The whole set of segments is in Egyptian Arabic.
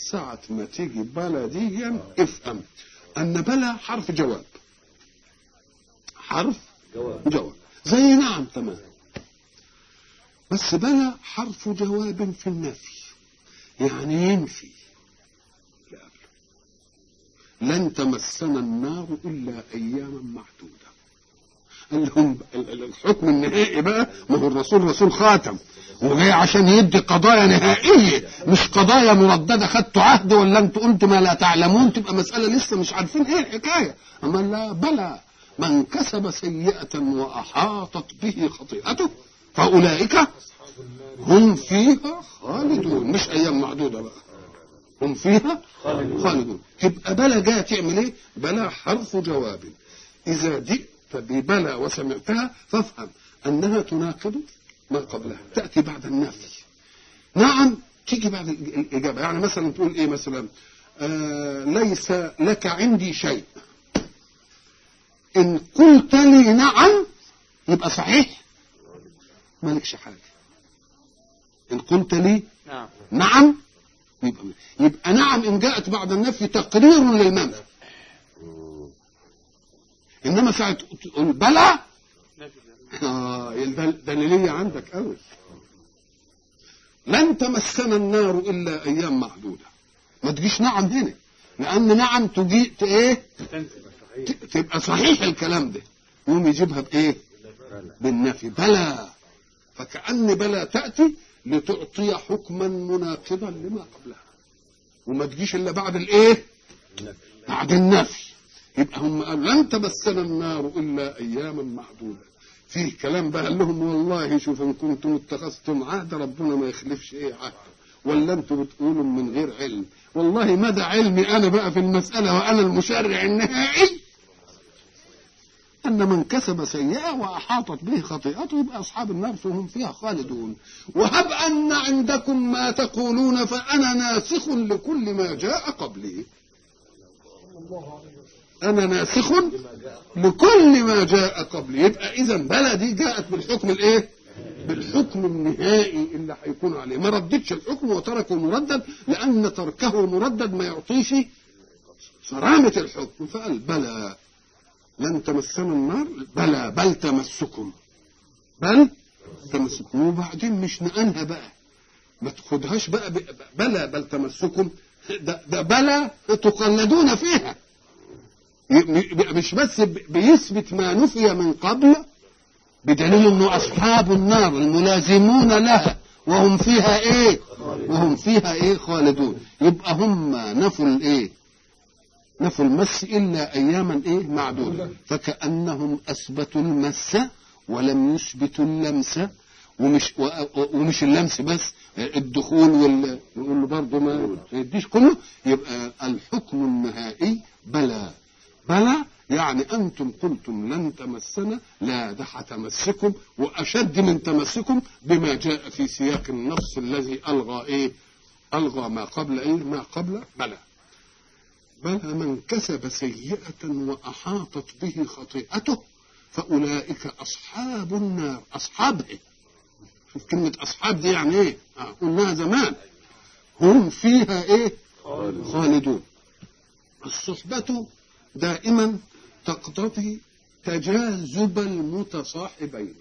ساعة ما تيجي بلا دي افهم أن بلا حرف جواب حرف جواب جواب زي نعم تمام بس بلا حرف جواب في النفي يعني ينفي اللي قبله لن تمسنا النار إلا أياما معدودة قال لهم ال- ال- الحكم النهائي بقى ما هو الرسول رسول خاتم وجاي عشان يدي قضايا نهائية مش قضايا مرددة خدتوا عهد ولا انتوا قلتوا ما لا تعلمون تبقى مسألة لسه مش عارفين ايه الحكاية أما لا بلى من كسب سيئة وأحاطت به خطيئته فأولئك هم فيها خالدون مش أيام معدودة بقى هم فيها خالدون تبقى بلا جايه تعمل ايه؟ بلا حرف جواب اذا جئت ببلا وسمعتها فافهم انها تناقض ما قبلها تاتي بعد النفي نعم تيجي بعد الإج- الاجابه يعني مثلا تقول ايه مثلا آه ليس لك عندي شيء ان قلت لي نعم يبقى صحيح مالكش حاجه ان قلت لي نعم نعم يبقى, يبقى نعم ان جاءت بعد النفي تقرير للمنفي انما ساعه تقول بلى اه الدل- دليليه عندك قوي لن تمسنا النار الا ايام معدوده ما تجيش نعم هنا لان نعم تجي ت- ايه ت- تبقى صحيح الكلام ده يقوم يجيبها بايه بالنفي بلى فكأن بلى تأتي لتعطي حكما مناقضا لما قبلها وما تجيش إلا بعد الإيه بعد النفي يبقى هم قالوا لن تمسنا النار إلا أياما معدودة فيه كلام بقى قال لهم والله شوف إن كنتم اتخذتم عهد ربنا ما يخلفش إيه عهد ولا انتم بتقولوا من غير علم والله مدى علمي انا بقى في المساله وانا المشرع النهائي أن من كسب سيئة وأحاطت به خطيئته يبقى أصحاب النار فهم فيها خالدون وهب أن عندكم ما تقولون فأنا ناسخ لكل ما جاء قبلي أنا ناسخ لكل ما جاء قبلي يبقى إذا بلدي جاءت بالحكم الإيه؟ بالحكم النهائي اللي هيكون عليه ما ردتش الحكم وتركه مردد لأن تركه مردد ما يعطيش صرامة الحكم فقال بلى لن تمسنا النار بلى بل تمسكم بل تمسكم وبعدين مش نقلها بقى ما تاخدهاش بقى ب- بلى بل تمسكم ده, ده بلى تقلدون فيها ي- م- مش بس ب- بيثبت ما نفي من قبل بدليل انه اصحاب النار الملازمون لها وهم فيها ايه وهم فيها ايه خالدون يبقى هم نفوا الايه نفوا المس إلا أياما إيه معدودة فكأنهم أثبتوا المس ولم يثبتوا اللمس ومش و- و- ومش اللمس بس الدخول وال يقول له برضه ما يديش كله يبقى الحكم النهائي بلى بلى يعني أنتم قلتم لن تمسنا لا ده هتمسكم وأشد من تمسكم بما جاء في سياق النص الذي ألغى إيه ألغى ما قبل إيه ما قبل بلى بل من كسب سيئة وأحاطت به خطيئته فأولئك أصحاب النار أصحابه شوف كلمة أصحاب دي يعني إيه؟ آه قلناها زمان هم فيها إيه؟ خالدون الصحبة دائما تقتضي تجاذب المتصاحبين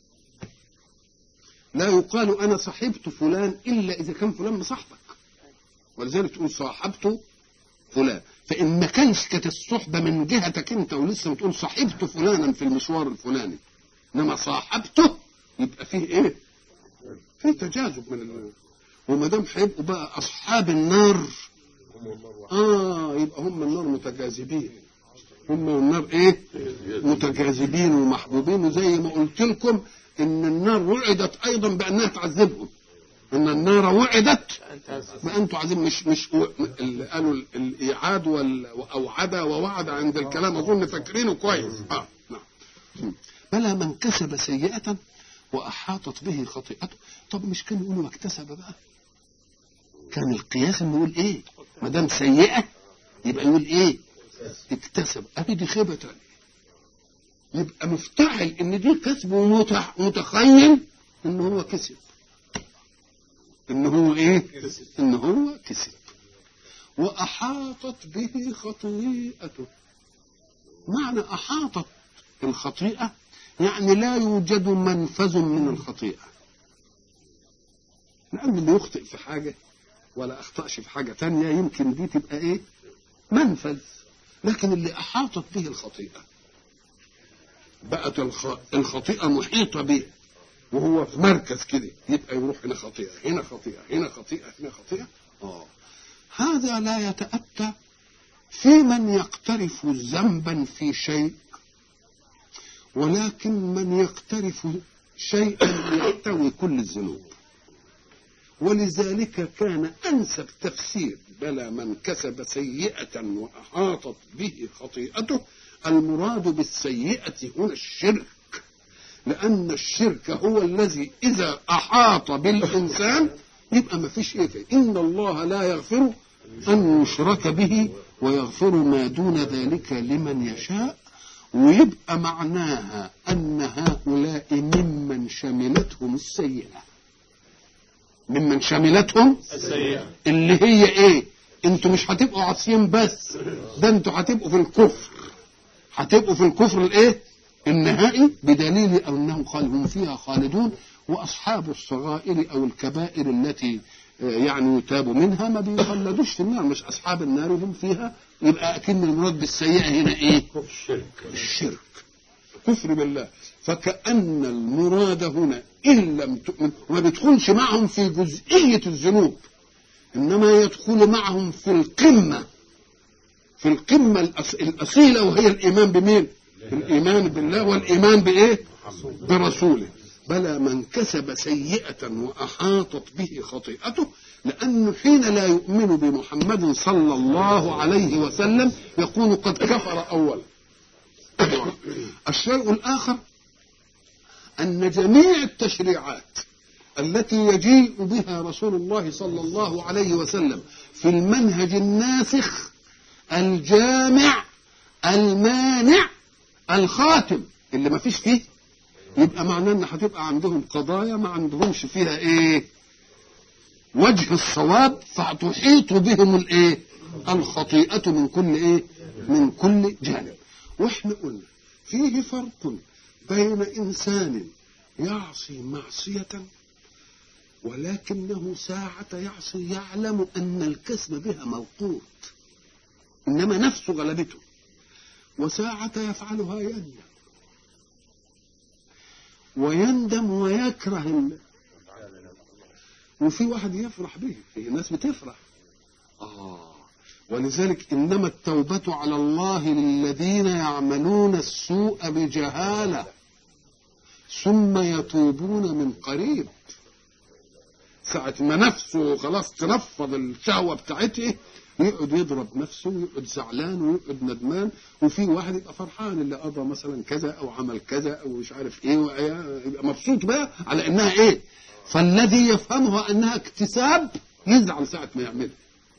لا يقال أنا صحبت فلان إلا إذا كان فلان مصاحبك ولذلك تقول صاحبت فلان فإن ما كانش كانت الصحبة من جهتك أنت ولسه بتقول صاحبت فلانا في المشوار الفلاني إنما صاحبته يبقى فيه إيه؟ فيه تجاذب من ال... وما دام هيبقوا بقى أصحاب النار آه يبقى هم النار متجاذبين هم والنار إيه؟ متجاذبين ومحبوبين وزي ما قلت لكم إن النار وعدت أيضا بأنها تعذبهم إن النار وعدت ما انتوا عايزين مش مش و- اللي قالوا ال- الايعاد وال- واوعد ووعد عند الكلام اظن فاكرينه كويس اه نعم م. بلى من كسب سيئة واحاطت به خطيئته طب مش كان يقولوا ما اكتسب بقى كان القياس انه يقول ايه ما دام سيئة يبقى يقول ايه اكتسب ادي دي خيبة تانية يبقى مفتعل ان دي كسب ومتخ- متخيل ان هو كسب ان هو ايه ان هو كسب وأحاطت به خطيئته معنى أحاطت الخطيئة يعني لا يوجد منفذ من الخطيئة لأن اللي يخطئ في حاجة ولا أخطأش في حاجة تانية يمكن دي تبقى إيه منفذ لكن اللي أحاطت به الخطيئة بقت الخ... الخطيئة محيطة به وهو في مركز كده يبقى يروح هنا خطيئة هنا خطيئة هنا خطيئة هنا خطيئة آه هذا لا يتأتى في من يقترف ذنبا في شيء ولكن من يقترف شيئا يحتوي كل الذنوب ولذلك كان أنسب تفسير بلى من كسب سيئة وأحاطت به خطيئته المراد بالسيئة هنا الشرك لأن الشرك هو الذي إذا أحاط بالإنسان يبقى ما فيش إيه فيه. إن الله لا يغفر أن يشرك به ويغفر ما دون ذلك لمن يشاء ويبقى معناها أن هؤلاء ممن شملتهم السيئة ممن شملتهم السيئة اللي هي ايه انتوا مش هتبقوا عاصيين بس ده انتوا هتبقوا في الكفر هتبقوا في الكفر الايه النهائي بدليل انهم قال هم فيها خالدون واصحاب الصغائر او الكبائر التي آه، يعني يتاب منها ما بيخلدوش في النار مش اصحاب النار هم فيها يبقى اكن المراد بالسيئه هنا ايه الشرك الشرك كفر بالله فكأن المراد هنا إن لم تؤمن وما بيدخلش معهم في جزئية الذنوب إنما يدخل معهم في القمة في القمة الأص- الأصيلة وهي الإيمان بمين؟ الإيمان بالله والإيمان بإيه؟ برسوله بلى من كسب سيئة وأحاطت به خطيئته لأنه حين لا يؤمن بمحمد صلى الله عليه وسلم يكون قد كفر أولا الشيء الآخر أن جميع التشريعات التي يجيء بها رسول الله صلى الله عليه وسلم في المنهج الناسخ الجامع المانع الخاتم اللي ما فيش فيه يبقى معناه ان هتبقى عندهم قضايا ما عندهمش فيها ايه وجه الصواب فتحيط بهم الايه الخطيئة من كل ايه من كل جانب واحنا قلنا فيه فرق بين انسان يعصي معصية ولكنه ساعة يعصي يعلم ان الكسب بها موقوت انما نفسه غلبته وساعة يفعلها يندم ويندم ويكره ال... وفي واحد يفرح به في ناس بتفرح آه ولذلك إنما التوبة على الله للذين يعملون السوء بجهالة ثم يتوبون من قريب ساعة ما نفسه خلاص تنفض الشهوة بتاعته يقعد يضرب نفسه ويقعد زعلان ويقعد ندمان وفي واحد يبقى فرحان اللي قضى مثلا كذا او عمل كذا او مش عارف ايه وإيه، يبقى مبسوط بقى على انها ايه فالذي يفهمها انها اكتساب يزعل ساعة ما يعملها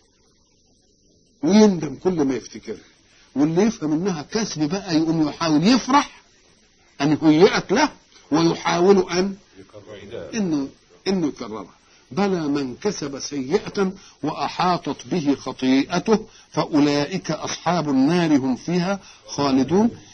ويندم كل ما يفتكرها واللي يفهم انها كسب بقى يقوم يحاول يفرح ان هيئت له ويحاول ان انه انه يكررها بلى من كسب سيئة وأحاطت به خطيئته فأولئك أصحاب النار هم فيها خالدون